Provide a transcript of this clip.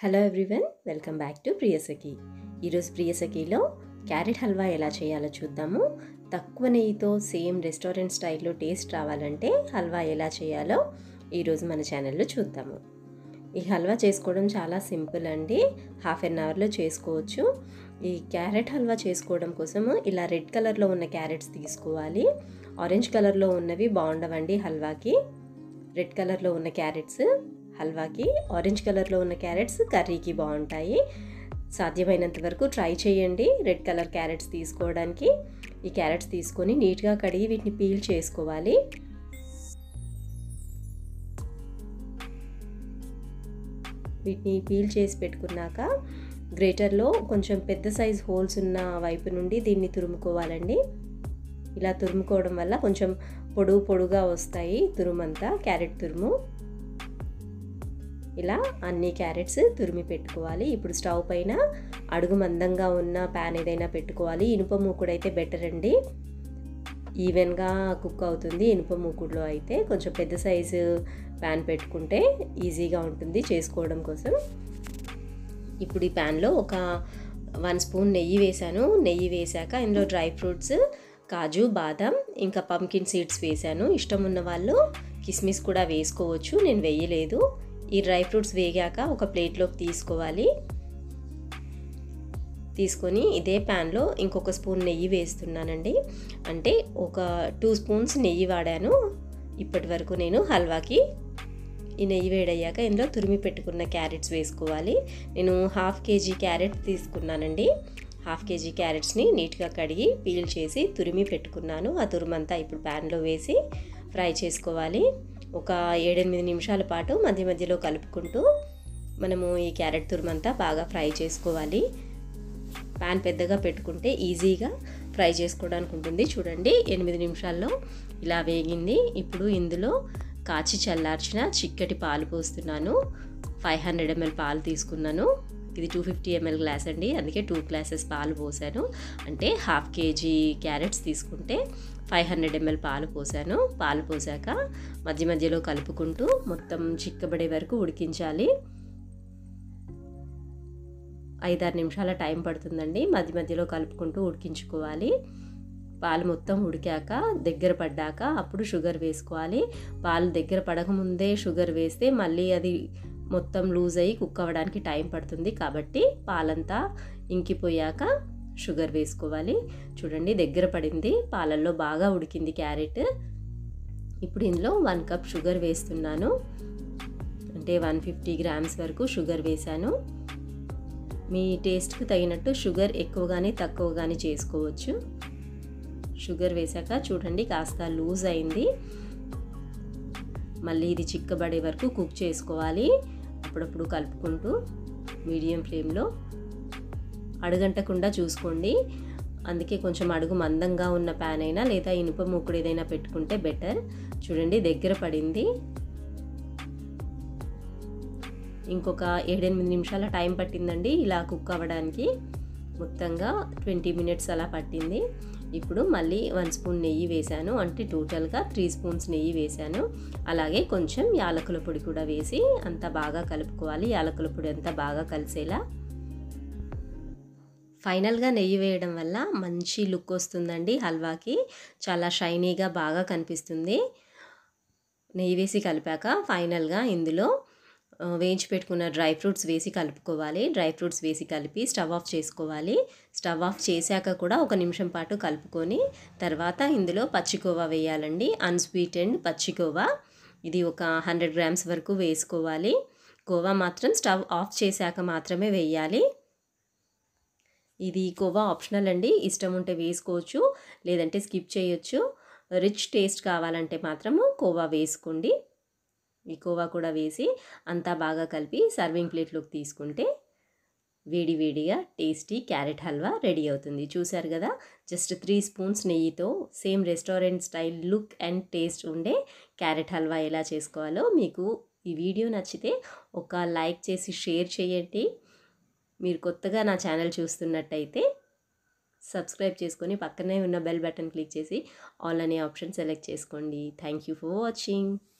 hello everyone welcome back to Priyasakhi ఈరోజు ప్రియసఖిలో carrot halwa ఎలా చేయాలో చూద్దాము తక్కువ నెయ్యితో సేమ్ రెస్టారెంట్ స్టైల్లో టేస్ట్ రావాలంటే హల్వా ఎలా చేయాలో ఈరోజు మన ఛానల్లో చూద్దాము ఈ హల్వా చేసుకోవడం చాలా సింపుల్ అండి హాఫ్ అన్ అవర్లో చేసుకోవచ్చు ఈ క్యారెట్ హల్వా చేసుకోవడం కోసము ఇలా రెడ్ కలర్లో ఉన్న క్యారెట్స్ తీసుకోవాలి ఆరెంజ్ కలర్లో ఉన్నవి బాగుండవండి హల్వాకి రెడ్ కలర్లో ఉన్న క్యారెట్స్ హల్వాకి ఆరెంజ్ కలర్లో ఉన్న క్యారెట్స్ కర్రీకి బాగుంటాయి సాధ్యమైనంత వరకు ట్రై చేయండి రెడ్ కలర్ క్యారెట్స్ తీసుకోవడానికి ఈ క్యారెట్స్ తీసుకొని నీట్గా కడిగి వీటిని పీల్ చేసుకోవాలి వీటిని పీల్ చేసి పెట్టుకున్నాక గ్రేటర్లో కొంచెం పెద్ద సైజ్ హోల్స్ ఉన్న వైపు నుండి దీన్ని తురుముకోవాలండి ఇలా తురుముకోవడం వల్ల కొంచెం పొడుగు పొడుగా వస్తాయి తురుమంతా క్యారెట్ తురుము ఇలా అన్ని క్యారెట్స్ తురిమి పెట్టుకోవాలి ఇప్పుడు స్టవ్ పైన అడుగు మందంగా ఉన్న ప్యాన్ ఏదైనా పెట్టుకోవాలి ఇనుప మూకుడైతే బెటర్ అండి ఈవెన్గా కుక్ అవుతుంది ఇనుప మూకుడులో అయితే కొంచెం పెద్ద సైజు ప్యాన్ పెట్టుకుంటే ఈజీగా ఉంటుంది చేసుకోవడం కోసం ఇప్పుడు ఈ ప్యాన్లో ఒక వన్ స్పూన్ నెయ్యి వేశాను నెయ్యి వేశాక ఇందులో డ్రై ఫ్రూట్స్ కాజు బాదం ఇంకా పంకిన్ సీడ్స్ వేశాను ఇష్టం ఉన్న వాళ్ళు కిస్మిస్ కూడా వేసుకోవచ్చు నేను వేయలేదు ఈ డ్రై ఫ్రూట్స్ వేగాక ఒక ప్లేట్లోకి తీసుకోవాలి తీసుకొని ఇదే ప్యాన్లో ఇంకొక స్పూన్ నెయ్యి వేస్తున్నానండి అంటే ఒక టూ స్పూన్స్ నెయ్యి వాడాను ఇప్పటి వరకు నేను హల్వాకి ఈ నెయ్యి వేడయ్యాక ఇందులో తురిమి పెట్టుకున్న క్యారెట్స్ వేసుకోవాలి నేను హాఫ్ కేజీ క్యారెట్ తీసుకున్నానండి హాఫ్ కేజీ క్యారెట్స్ని నీట్గా కడిగి పీల్ చేసి తురిమి పెట్టుకున్నాను ఆ తురుమంతా ఇప్పుడు ప్యాన్లో వేసి ఫ్రై చేసుకోవాలి ఒక ఏడెనిమిది నిమిషాల పాటు మధ్య మధ్యలో కలుపుకుంటూ మనము ఈ క్యారెట్ తురుమంతా బాగా ఫ్రై చేసుకోవాలి ప్యాన్ పెద్దగా పెట్టుకుంటే ఈజీగా ఫ్రై చేసుకోవడానికి ఉంటుంది చూడండి ఎనిమిది నిమిషాల్లో ఇలా వేగింది ఇప్పుడు ఇందులో కాచి చల్లార్చిన చిక్కటి పాలు పోస్తున్నాను ఫైవ్ హండ్రెడ్ ఎంఎల్ పాలు తీసుకున్నాను ఇది టూ ఫిఫ్టీ ఎంఎల్ గ్లాస్ అండి అందుకే టూ గ్లాసెస్ పాలు పోసాను అంటే హాఫ్ కేజీ క్యారెట్స్ తీసుకుంటే ఫైవ్ హండ్రెడ్ ఎంఎల్ పాలు పోసాను పాలు పోసాక మధ్య మధ్యలో కలుపుకుంటూ మొత్తం చిక్కబడే వరకు ఉడికించాలి ఐదారు నిమిషాల టైం పడుతుందండి మధ్య మధ్యలో కలుపుకుంటూ ఉడికించుకోవాలి పాలు మొత్తం ఉడికాక దగ్గర పడ్డాక అప్పుడు షుగర్ వేసుకోవాలి పాలు దగ్గర పడకముందే షుగర్ వేస్తే మళ్ళీ అది మొత్తం లూజ్ అయ్యి కుక్ అవ్వడానికి టైం పడుతుంది కాబట్టి పాలంతా ఇంకిపోయాక షుగర్ వేసుకోవాలి చూడండి దగ్గర పడింది పాలల్లో బాగా ఉడికింది క్యారెట్ ఇప్పుడు ఇందులో వన్ కప్ షుగర్ వేస్తున్నాను అంటే వన్ ఫిఫ్టీ గ్రామ్స్ వరకు షుగర్ వేశాను మీ టేస్ట్కి తగినట్టు షుగర్ ఎక్కువ కానీ తక్కువ కానీ చేసుకోవచ్చు షుగర్ వేసాక చూడండి కాస్త లూజ్ అయింది మళ్ళీ ఇది చిక్కబడే వరకు కుక్ చేసుకోవాలి అప్పుడప్పుడు కలుపుకుంటూ మీడియం ఫ్లేమ్లో అడుగంటకుండా చూసుకోండి అందుకే కొంచెం అడుగు మందంగా ఉన్న ప్యాన్ అయినా లేదా ఇనుప మూకుడు ఏదైనా పెట్టుకుంటే బెటర్ చూడండి దగ్గర పడింది ఇంకొక ఏడెనిమిది నిమిషాల టైం పట్టిందండి ఇలా కుక్ అవ్వడానికి మొత్తంగా ట్వంటీ మినిట్స్ అలా పట్టింది ఇప్పుడు మళ్ళీ వన్ స్పూన్ నెయ్యి వేశాను అంటే టోటల్గా త్రీ స్పూన్స్ నెయ్యి వేశాను అలాగే కొంచెం యాలకుల పొడి కూడా వేసి అంతా బాగా కలుపుకోవాలి యాలకుల పొడి అంతా బాగా కలిసేలా ఫైనల్గా నెయ్యి వేయడం వల్ల మంచి లుక్ వస్తుందండి హల్వాకి చాలా షైనీగా బాగా కనిపిస్తుంది నెయ్యి వేసి కలిపాక ఫైనల్గా ఇందులో వేయించి పెట్టుకున్న డ్రై ఫ్రూట్స్ వేసి కలుపుకోవాలి డ్రై ఫ్రూట్స్ వేసి కలిపి స్టవ్ ఆఫ్ చేసుకోవాలి స్టవ్ ఆఫ్ చేశాక కూడా ఒక నిమిషం పాటు కలుపుకొని తర్వాత ఇందులో పచ్చికోవా వేయాలండి అన్స్వీటెండ్ పచ్చికోవా ఇది ఒక హండ్రెడ్ గ్రామ్స్ వరకు వేసుకోవాలి కోవా మాత్రం స్టవ్ ఆఫ్ చేశాక మాత్రమే వేయాలి ఇది కోవా ఆప్షనల్ అండి ఇష్టం ఉంటే వేసుకోవచ్చు లేదంటే స్కిప్ చేయొచ్చు రిచ్ టేస్ట్ కావాలంటే మాత్రము కోవా వేసుకోండి ఈ కోవా కూడా వేసి అంతా బాగా కలిపి సర్వింగ్ ప్లేట్లోకి తీసుకుంటే వేడి వేడిగా టేస్టీ క్యారెట్ హల్వా రెడీ అవుతుంది చూసారు కదా జస్ట్ త్రీ స్పూన్స్ నెయ్యితో same restaurant style look and taste ఉండే క్యారెట్ హల్వా ఎలా చేసుకోవాలో మీకు ఈ వీడియో నచ్చితే ఒక లైక్ చేసి షేర్ చేయండి మీరు కొత్తగా నా ఛానల్ చూస్తున్నట్టయితే సబ్స్క్రైబ్ చేసుకొని పక్కనే ఉన్న బెల్ బటన్ క్లిక్ చేసి ఆల్ అనే ఆప్షన్ సెలెక్ట్ చేసుకోండి థ్యాంక్ యూ ఫర్ వాచింగ్